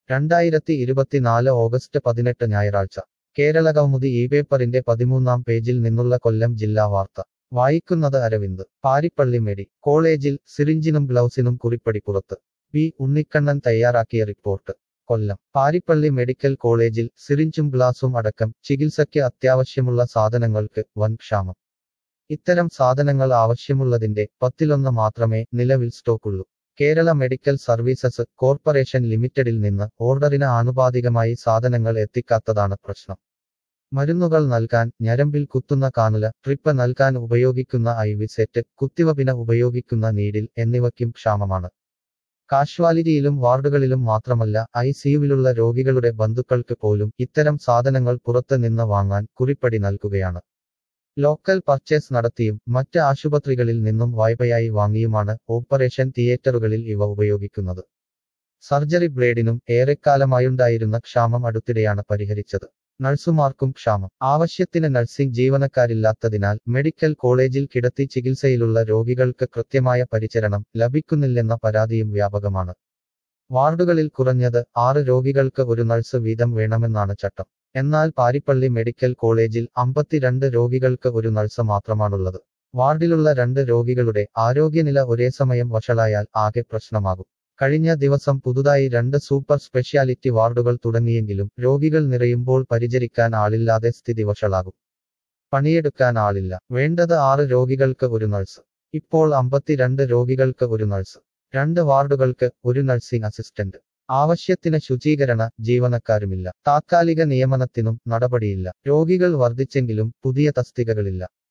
രണ്ടായിരത്തി ഇരുപത്തിനാല് ഓഗസ്റ്റ് പതിനെട്ട് ഞായറാഴ്ച കേരളകൗമുദി ഈ പേപ്പറിന്റെ പതിമൂന്നാം പേജിൽ നിന്നുള്ള കൊല്ലം ജില്ലാ വാർത്ത വായിക്കുന്നത് അരവിന്ദ് പാരിപ്പള്ളി മെഡി കോളേജിൽ സിറിഞ്ചിനും ഗ്ലൗസിനും കുറിപ്പടി പുറത്ത് പി ഉണ്ണിക്കണ്ണൻ തയ്യാറാക്കിയ റിപ്പോർട്ട് കൊല്ലം പാരിപ്പള്ളി മെഡിക്കൽ കോളേജിൽ സിറിഞ്ചും ഗ്ലാസും അടക്കം ചികിത്സയ്ക്ക് അത്യാവശ്യമുള്ള സാധനങ്ങൾക്ക് വൻ ക്ഷാമം ഇത്തരം സാധനങ്ങൾ ആവശ്യമുള്ളതിന്റെ പത്തിലൊന്ന് മാത്രമേ നിലവിൽ സ്റ്റോക്കുള്ളൂ കേരള മെഡിക്കൽ സർവീസസ് കോർപ്പറേഷൻ ലിമിറ്റഡിൽ നിന്ന് ഓർഡറിന് ആനുപാതികമായി സാധനങ്ങൾ എത്തിക്കാത്തതാണ് പ്രശ്നം മരുന്നുകൾ നൽകാൻ ഞരമ്പിൽ കുത്തുന്ന കാനുല ട്രിപ്പ് നൽകാൻ ഉപയോഗിക്കുന്ന ഐ വി സെറ്റ് കുത്തിവപ്പിന് ഉപയോഗിക്കുന്ന നീഡിൽ എന്നിവയ്ക്കും ക്ഷാമമാണ് കാഷ്വാലിറ്റിയിലും വാർഡുകളിലും മാത്രമല്ല ഐ സിയുവിലുള്ള രോഗികളുടെ ബന്ധുക്കൾക്ക് പോലും ഇത്തരം സാധനങ്ങൾ പുറത്ത് നിന്ന് വാങ്ങാൻ കുറിപ്പടി നൽകുകയാണ് ലോക്കൽ പർച്ചേസ് നടത്തിയും മറ്റ് ആശുപത്രികളിൽ നിന്നും വായ്പയായി വാങ്ങിയുമാണ് ഓപ്പറേഷൻ തിയേറ്ററുകളിൽ ഇവ ഉപയോഗിക്കുന്നത് സർജറി ബ്ലേഡിനും ഏറെക്കാലമായുണ്ടായിരുന്ന ക്ഷാമം അടുത്തിടെയാണ് പരിഹരിച്ചത് നഴ്സുമാർക്കും ക്ഷാമം ആവശ്യത്തിന് നഴ്സിംഗ് ജീവനക്കാരില്ലാത്തതിനാൽ മെഡിക്കൽ കോളേജിൽ കിടത്തി ചികിത്സയിലുള്ള രോഗികൾക്ക് കൃത്യമായ പരിചരണം ലഭിക്കുന്നില്ലെന്ന പരാതിയും വ്യാപകമാണ് വാർഡുകളിൽ കുറഞ്ഞത് ആറ് രോഗികൾക്ക് ഒരു നഴ്സ് വീതം വേണമെന്നാണ് ചട്ടം എന്നാൽ പാരിപ്പള്ളി മെഡിക്കൽ കോളേജിൽ അമ്പത്തിരണ്ട് രോഗികൾക്ക് ഒരു നഴ്സ് മാത്രമാണുള്ളത് വാർഡിലുള്ള രണ്ട് രോഗികളുടെ ആരോഗ്യനില ഒരേ സമയം വഷളായാൽ ആകെ പ്രശ്നമാകും കഴിഞ്ഞ ദിവസം പുതുതായി രണ്ട് സൂപ്പർ സ്പെഷ്യാലിറ്റി വാർഡുകൾ തുടങ്ങിയെങ്കിലും രോഗികൾ നിറയുമ്പോൾ പരിചരിക്കാൻ ആളില്ലാതെ സ്ഥിതി വഷളാകും പണിയെടുക്കാൻ ആളില്ല വേണ്ടത് ആറ് രോഗികൾക്ക് ഒരു നഴ്സ് ഇപ്പോൾ അമ്പത്തിരണ്ട് രോഗികൾക്ക് ഒരു നഴ്സ് രണ്ട് വാർഡുകൾക്ക് ഒരു നഴ്സിംഗ് അസിസ്റ്റന്റ് ആവശ്യത്തിന് ശുചീകരണ ജീവനക്കാരുമില്ല താത്കാലിക നിയമനത്തിനും നടപടിയില്ല രോഗികൾ വർദ്ധിച്ചെങ്കിലും പുതിയ തസ്തികകളില്ല